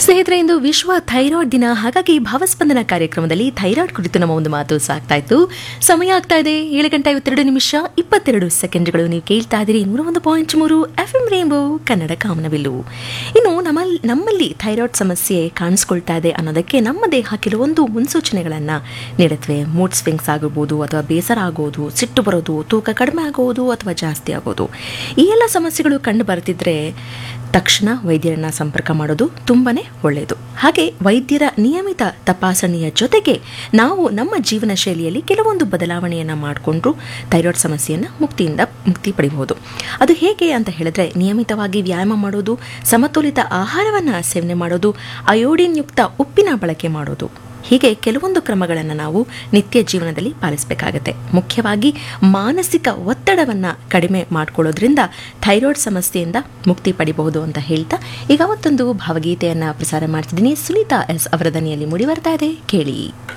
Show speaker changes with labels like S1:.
S1: ಸ್ನೇಹಿತರೆ ಇಂದು ವಿಶ್ವ ಥೈರಾಯ್ಡ್ ದಿನ ಹಾಗಾಗಿ ಭಾವಸ್ಪಂದನ ಕಾರ್ಯಕ್ರಮದಲ್ಲಿ ಥೈರಾಯ್ಡ್ ಕುರಿತು ನಮ್ಮ ಒಂದು ಮಾತು ಸಾಗ್ತಾ ಇತ್ತು ಸಮಯ ಆಗ್ತಾ ಇದೆ ಏಳು ಗಂಟೆ ಐವತ್ತೆರಡು ನಿಮಿಷ ಇಪ್ಪತ್ತೆರಡು ಸೆಕೆಂಡ್ಗಳು ನೀವು ಕೇಳ್ತಾ ಇದ್ದೀರಿ ನೂರ ಒಂದು ಪಾಯಿಂಟ್ ಮೂರು ಎಫ್ ಎಂ ರೇಂಬೋ ಕನ್ನಡ ಕಾಮನವಿಲ್ಲು ಇನ್ನು ನಮ್ಮಲ್ಲಿ ನಮ್ಮಲ್ಲಿ ಥೈರಾಯ್ಡ್ ಸಮಸ್ಯೆ ಕಾಣಿಸ್ಕೊಳ್ತಾ ಇದೆ ಅನ್ನೋದಕ್ಕೆ ನಮ್ಮ ದೇಹ ಕೆಲವೊಂದು ಮುನ್ಸೂಚನೆಗಳನ್ನು ನೀಡುತ್ತವೆ ಮೂಡ್ ಸ್ವಿಂಗ್ಸ್ ಆಗಿರ್ಬೋದು ಅಥವಾ ಬೇಸರ ಆಗೋದು ಸಿಟ್ಟು ಬರೋದು ತೂಕ ಕಡಿಮೆ ಆಗೋದು ಅಥವಾ ಜಾಸ್ತಿ ಆಗೋದು ಈ ಎಲ್ಲ ಸಮಸ್ಯೆಗಳು ಕಂಡು ಬರ್ತಿದ್ರೆ ತಕ್ಷಣ ವೈದ್ಯರನ್ನ ಸಂಪರ್ಕ ಮಾಡೋದು ತುಂಬಾನೇ ಒಳ್ಳೆಯದು ಹಾಗೆ ವೈದ್ಯರ ನಿಯಮಿತ ತಪಾಸಣೆಯ ಜೊತೆಗೆ ನಾವು ನಮ್ಮ ಜೀವನ ಶೈಲಿಯಲ್ಲಿ ಕೆಲವೊಂದು ಬದಲಾವಣೆಯನ್ನು ಮಾಡಿಕೊಂಡ್ರು ಥೈರಾಯ್ಡ್ ಸಮಸ್ಯೆಯನ್ನು ಮುಕ್ತಿಯಿಂದ ಮುಕ್ತಿ ಪಡಿಬಹುದು ಅದು ಹೇಗೆ ಅಂತ ಹೇಳಿದ್ರೆ ನಿಯಮಿತವಾಗಿ ವ್ಯಾಯಾಮ ಮಾಡೋದು ಸಮತೋಲಿತ ಆಹಾರವನ್ನು ಸೇವನೆ ಮಾಡೋದು ಅಯೋಡಿನ್ ಯುಕ್ತ ಉಪ್ಪಿನ ಬಳಕೆ ಮಾಡೋದು ಹೀಗೆ ಕೆಲವೊಂದು ಕ್ರಮಗಳನ್ನು ನಾವು ನಿತ್ಯ ಜೀವನದಲ್ಲಿ ಪಾಲಿಸಬೇಕಾಗತ್ತೆ ಮುಖ್ಯವಾಗಿ ಮಾನಸಿಕ ಒತ್ತಡವನ್ನು ಕಡಿಮೆ ಮಾಡ್ಕೊಳ್ಳೋದ್ರಿಂದ ಥೈರಾಯ್ಡ್ ಸಮಸ್ಯೆಯಿಂದ ಮುಕ್ತಿ ಪಡಿಬಹುದು ಅಂತ ಹೇಳ್ತಾ ಈಗ ಮತ್ತೊಂದು ಭಾವಗೀತೆಯನ್ನು ಪ್ರಸಾರ ಮಾಡ್ತಿದ್ದೀನಿ ಸುನೀತಾ ಎಸ್ ಅವರ ದನಿಯಲ್ಲಿ ಮೂಡಿ ಬರ್ತಾ ಇದೆ ಕೇಳಿ